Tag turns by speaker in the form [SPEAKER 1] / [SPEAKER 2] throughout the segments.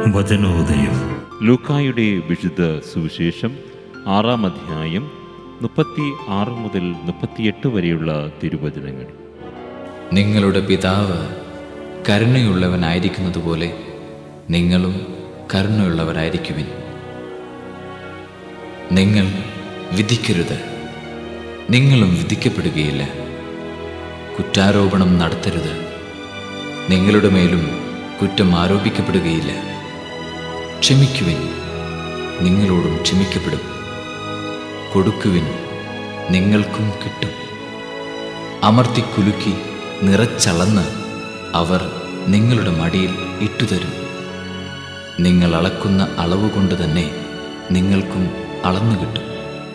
[SPEAKER 1] വചനോദയം
[SPEAKER 2] ലൂക്കായുടെ വിശുദ്ധ സുവിശേഷം ആറാം അധ്യായം മുപ്പത്തി ആറ് മുതൽ മുപ്പത്തിയെട്ട് വരെയുള്ള തിരുവചനങ്ങൾ
[SPEAKER 3] നിങ്ങളുടെ പിതാവ് കരുണയുള്ളവനായിരിക്കുന്നതുപോലെ നിങ്ങളും കരുണയുള്ളവരായിരിക്കുവിൻ നിങ്ങൾ വിധിക്കരുത് നിങ്ങളും വിധിക്കപ്പെടുകയില്ല കുറ്റാരോപണം നടത്തരുത് നിങ്ങളുടെ മേലും കുറ്റം ആരോപിക്കപ്പെടുകയില്ല ക്ഷമിക്കുവിൻ നിങ്ങളോടും ക്ഷമിക്കപ്പെടും കൊടുക്കുവിൻ നിങ്ങൾക്കും കിട്ടും അമർത്തി കുലുക്കി നിറച്ചളന്ന് അവർ നിങ്ങളുടെ മടിയിൽ ഇട്ടുതരും നിങ്ങൾ അളക്കുന്ന അളവ് കൊണ്ട് തന്നെ നിങ്ങൾക്കും അളന്നു കിട്ടും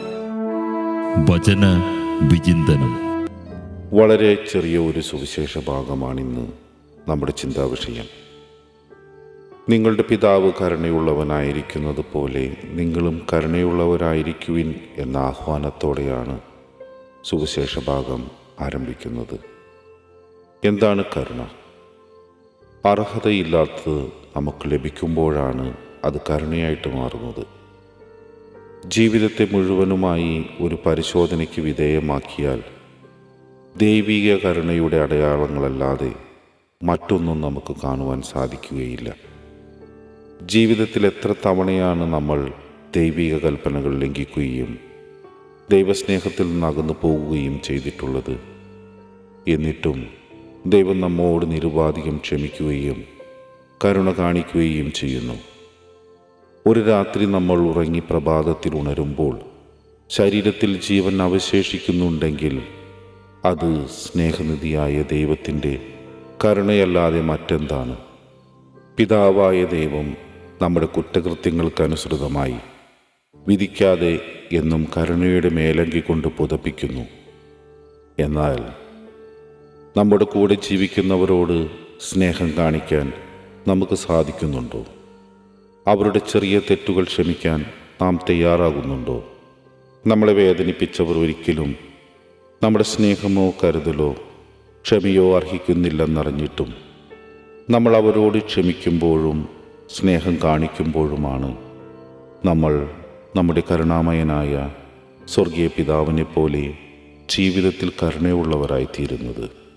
[SPEAKER 1] വചന വിചിന്തനം
[SPEAKER 4] വളരെ ചെറിയ ഒരു സുവിശേഷ ഭാഗമാണിന്ന് നമ്മുടെ ചിന്താവിഷയം നിങ്ങളുടെ പിതാവ് കരുണയുള്ളവനായിരിക്കുന്നത് പോലെ നിങ്ങളും കരുണയുള്ളവരായിരിക്കുവിൻ എന്ന ആഹ്വാനത്തോടെയാണ് സുവിശേഷ ഭാഗം ആരംഭിക്കുന്നത് എന്താണ് കരുണ അർഹതയില്ലാത്തത് നമുക്ക് ലഭിക്കുമ്പോഴാണ് അത് കരുണയായിട്ട് മാറുന്നത് ജീവിതത്തെ മുഴുവനുമായി ഒരു പരിശോധനയ്ക്ക് വിധേയമാക്കിയാൽ ദൈവിക കരുണയുടെ അടയാളങ്ങളല്ലാതെ മറ്റൊന്നും നമുക്ക് കാണുവാൻ സാധിക്കുകയില്ല ജീവിതത്തിൽ എത്ര തവണയാണ് നമ്മൾ ദൈവിക കൽപ്പനകൾ ലംഘിക്കുകയും ദൈവസ്നേഹത്തിൽ നിന്ന് അകന്നു പോകുകയും ചെയ്തിട്ടുള്ളത് എന്നിട്ടും ദൈവം നമ്മോട് നിരുപാധികം ക്ഷമിക്കുകയും കരുണ കാണിക്കുകയും ചെയ്യുന്നു ഒരു രാത്രി നമ്മൾ ഉറങ്ങി പ്രഭാതത്തിൽ ഉണരുമ്പോൾ ശരീരത്തിൽ ജീവൻ അവശേഷിക്കുന്നുണ്ടെങ്കിൽ അത് സ്നേഹനിധിയായ ദൈവത്തിൻ്റെ കരുണയല്ലാതെ മറ്റെന്താണ് പിതാവായ ദൈവം നമ്മുടെ കുറ്റകൃത്യങ്ങൾക്കനുസൃതമായി വിധിക്കാതെ എന്നും കരുണയുടെ മേലങ്കി കൊണ്ട് പുതപ്പിക്കുന്നു എന്നാൽ നമ്മുടെ കൂടെ ജീവിക്കുന്നവരോട് സ്നേഹം കാണിക്കാൻ നമുക്ക് സാധിക്കുന്നുണ്ടോ അവരുടെ ചെറിയ തെറ്റുകൾ ക്ഷമിക്കാൻ നാം തയ്യാറാകുന്നുണ്ടോ നമ്മളെ വേദനിപ്പിച്ചവർ ഒരിക്കലും നമ്മുടെ സ്നേഹമോ കരുതലോ ക്ഷമയോ അർഹിക്കുന്നില്ലെന്നറിഞ്ഞിട്ടും നമ്മൾ അവരോട് ക്ഷമിക്കുമ്പോഴും സ്നേഹം കാണിക്കുമ്പോഴുമാണ് നമ്മൾ നമ്മുടെ കരുണാമയനായ സ്വർഗീയ പിതാവിനെ പോലെ ജീവിതത്തിൽ കരുണയുള്ളവരായിത്തീരുന്നത്